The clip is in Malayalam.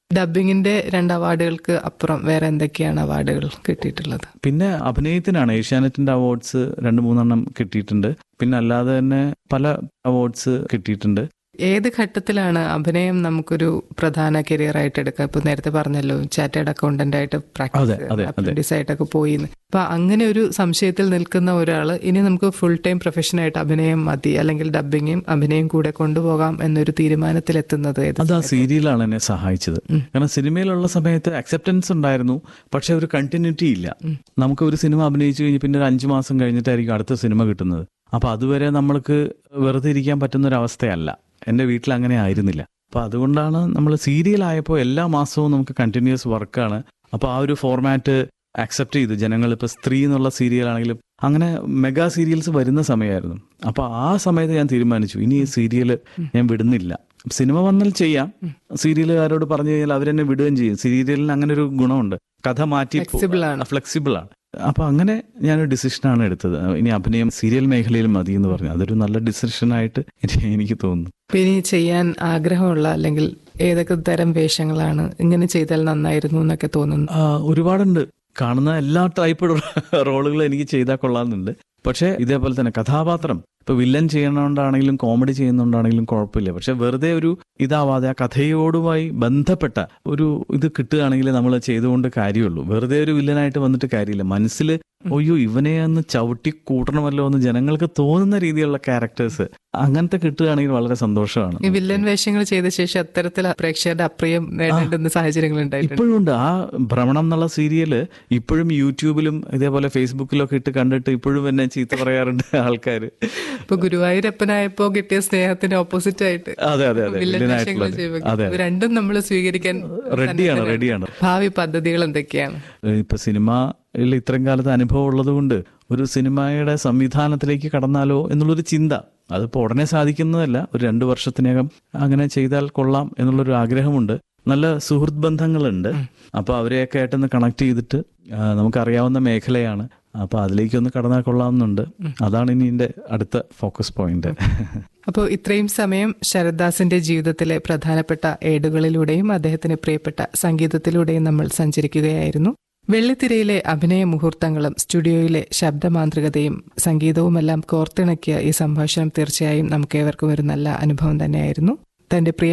ഡബിങ്ങിന്റെ രണ്ട് അവാർഡുകൾക്ക് അപ്പുറം വേറെ എന്തൊക്കെയാണ് അവാർഡുകൾ കിട്ടിയിട്ടുള്ളത് പിന്നെ അഭിനയത്തിനാണ് ഏഷ്യാനെറ്റിന്റെ അവാർഡ്സ് രണ്ട് മൂന്നെണ്ണം കിട്ടിയിട്ടുണ്ട് പിന്നെ അല്ലാതെ തന്നെ പല അവാർഡ്സ് കിട്ടിയിട്ടുണ്ട് ഏത് ഘട്ടത്തിലാണ് അഭിനയം നമുക്കൊരു പ്രധാന കരിയർ ആയിട്ട് എടുക്കുക ഇപ്പൊ നേരത്തെ പറഞ്ഞല്ലോ ചാറ്റേഡ് അക്കൗണ്ടന്റ് ആയിട്ട് അതെ, പ്രാക്ടീസ് അതെ, അതെ. അപ്രന്റീസ് ആയിട്ടൊക്കെ പോയി എന്ന്. അപ്പൊ അങ്ങനെ ഒരു സംശയത്തിൽ നിൽക്കുന്ന ഒരാൾ ഇനി നമുക്ക് ഫുൾ ടൈം പ്രൊഫഷനായിട്ട് അഭിനയം മതി അല്ലെങ്കിൽ ഡബിങ്ങും അഭിനയം കൂടെ കൊണ്ടുപോകാം എന്നൊരു തീരുമാനത്തിൽ എത്തുന്നത് ഏത് അത് ആ സീരിയലാണ് എന്നെ സഹായിച്ചത് കാരണം സിനിമയിലുള്ള സമയത്ത് അക്സെപ്റ്റൻസ് ഉണ്ടായിരുന്നു പക്ഷെ ഒരു കണ്ടിന്യൂറ്റി ഇല്ല നമുക്ക് ഒരു സിനിമ അഭിനയിച്ചു കഴിഞ്ഞ് പിന്നെ ഒരു അഞ്ചു മാസം കഴിഞ്ഞിട്ടായിരിക്കും അടുത്ത സിനിമ കിട്ടുന്നത് അപ്പൊ അതുവരെ നമ്മൾക്ക് വെറുതെ ഇരിക്കാൻ പറ്റുന്ന ഒരു അവസ്ഥയല്ല എന്റെ വീട്ടിൽ അങ്ങനെ ആയിരുന്നില്ല അപ്പൊ അതുകൊണ്ടാണ് നമ്മൾ സീരിയൽ ആയപ്പോൾ എല്ലാ മാസവും നമുക്ക് കണ്ടിന്യൂസ് വർക്കാണ് അപ്പൊ ആ ഒരു ഫോർമാറ്റ് അക്സെപ്റ്റ് ചെയ്തു ജനങ്ങൾ ഇപ്പൊ സ്ത്രീ എന്നുള്ള സീരിയൽ ആണെങ്കിലും അങ്ങനെ മെഗാ സീരിയൽസ് വരുന്ന സമയമായിരുന്നു അപ്പൊ ആ സമയത്ത് ഞാൻ തീരുമാനിച്ചു ഇനി ഈ സീരിയൽ ഞാൻ വിടുന്നില്ല സിനിമ വന്നാൽ ചെയ്യാം സീരിയലുകാരോട് പറഞ്ഞു കഴിഞ്ഞാൽ അവരെന്നെ വിടുകയും ചെയ്യും സീരിയലിന് അങ്ങനെ ഒരു ഗുണമുണ്ട് കഥ മാറ്റി Flexible ആണ്. ഫ്ലെക്സിബിൾ ആണ് അപ്പൊ അങ്ങനെ ഞാനൊരു ഡിസിഷനാണ് എടുത്തത് ഇനി അഭിനയം സീരിയൽ മേഖലയിൽ മതി എന്ന് പറഞ്ഞു അതൊരു നല്ല ഡിസിഷനായിട്ട് എനിക്ക് തോന്നുന്നു ഇപ്പൊ ഇനി ചെയ്യാൻ ആഗ്രഹമുള്ള അല്ലെങ്കിൽ ഏതൊക്കെ തരം വേഷങ്ങളാണ് ഇങ്ങനെ ചെയ്താൽ നന്നായിരുന്നു എന്നൊക്കെ തോന്നുന്നു ആ, ഒരുപാടുണ്ട് കാണുന്ന എല്ലാ ടൈപ്പ് റോളുകളും എനിക്ക് ചെയ്താൽ കൊള്ളാമെന്നുണ്ട് പക്ഷേ ഇതേപോലെ തന്നെ കഥാപാത്രം ഇപ്പൊ വില്ലൻ ചെയ്യണോണ്ടാണെങ്കിലും കോമഡി ചെയ്യുന്നോണ്ടാണെങ്കിലും കുഴപ്പമില്ല പക്ഷെ വെറുതെ ഒരു ഇതാവാതെ ആ കഥയോടുമായി ബന്ധപ്പെട്ട ഒരു ഇത് കിട്ടുകയാണെങ്കിൽ നമ്മൾ ചെയ്തുകൊണ്ട് കാര്യമുള്ളൂ വെറുതെ ഒരു വില്ലനായിട്ട് വന്നിട്ട് കാര്യമില്ല മനസ്സിൽ ഒയ്യോ ഇവനെ ഒന്ന് ചവിട്ടി കൂട്ടണമല്ലോ എന്ന് ജനങ്ങൾക്ക് തോന്നുന്ന രീതിയിലുള്ള ക്യാരക്ടേഴ്സ് അങ്ങനത്തെ കിട്ടുകയാണെങ്കിൽ വളരെ സന്തോഷമാണ് ഈ വില്ലൻ വേഷങ്ങൾ ചെയ്ത ശേഷം അത്തരത്തിൽ പ്രേക്ഷകരുടെ അപ്രിയം നേടേണ്ടുന്ന സാഹചര്യങ്ങൾ ഉണ്ടായിട്ടുണ്ട് ഇപ്പോഴും ഉണ്ട് ആ ഭ്രമണം എന്നുള്ള സീരിയല് ഇപ്പോഴും യൂട്യൂബിലും ഇതേപോലെ ഫേസ്ബുക്കിലൊക്കെ ഇട്ട് കണ്ടിട്ട് ഇപ്പോഴും എന്നെ ചീത്ത പറയാറുണ്ട് ആൾക്കാർ ഇപ്പൊ ഗുരുവായൂരപ്പനായപ്പോ കിട്ടിയ സ്നേഹത്തിന് ഓപ്പോസിറ്റ് ആയിട്ട് അതെ അതെ അതെ വില്ലൻ വേഷങ്ങൾ വില്ലനായിട്ടുള്ളത് ചെയ്യുമ്പോൾ അതെ ഇത് രണ്ടും നമ്മൾ സ്വീകരിക്കാൻ റെഡിയാണ് റെഡിയാണ് ഭാവി പദ്ധതികൾ എന്തൊക്കെയാണ് ഇപ്പൊ സിനിമയിൽ ഇത്രയും കാലത്ത് അനുഭവം ഉള്ളത് കൊണ്ട് ഒരു സിനിമയുടെ സംവിധാനത്തിലേക്ക് കടന്നാലോ എന്നുള്ളൊരു ചിന്ത അതിപ്പോ ഉടനെ സാധിക്കുന്നതല്ല ഒരു രണ്ടു വർഷത്തിനകം അങ്ങനെ ചെയ്താൽ കൊള്ളാം എന്നുള്ളൊരു ആഗ്രഹമുണ്ട് നല്ല സുഹൃത്ത് ബന്ധങ്ങളുണ്ട് അപ്പൊ അവരെയൊക്കെ ആയിട്ടൊന്ന് കണക്ട് ചെയ്തിട്ട് ആ, നമുക്കറിയാവുന്ന മേഖലയാണ് അപ്പൊ അതിലേക്കൊന്ന് കടന്നാൽ കൊള്ളാമെന്നുണ്ട് അതാണ് ഇനി എന്റെ അടുത്ത ഫോക്കസ് പോയിന്റ് അപ്പോൾ ഇത്രയും സമയം ശരദാസിന്റെ ജീവിതത്തിലെ പ്രധാനപ്പെട്ട ഏടുകളിലൂടെയും അദ്ദേഹത്തിന് പ്രിയപ്പെട്ട സംഗീതത്തിലൂടെയും നമ്മൾ സഞ്ചരിക്കുകയായിരുന്നു വെള്ളിത്തിരയിലെ അഭിനയ മുഹൂർത്തങ്ങളും സ്റ്റുഡിയോയിലെ ശബ്ദമാന്ത്രികതയും സംഗീതവുമെല്ലാം കോർത്തിണക്കിയ ഈ സംഭാഷണം തീർച്ചയായും നമുക്കേവർക്കും ഒരു നല്ല അനുഭവം തന്നെയായിരുന്നു തന്റെ പ്രിയ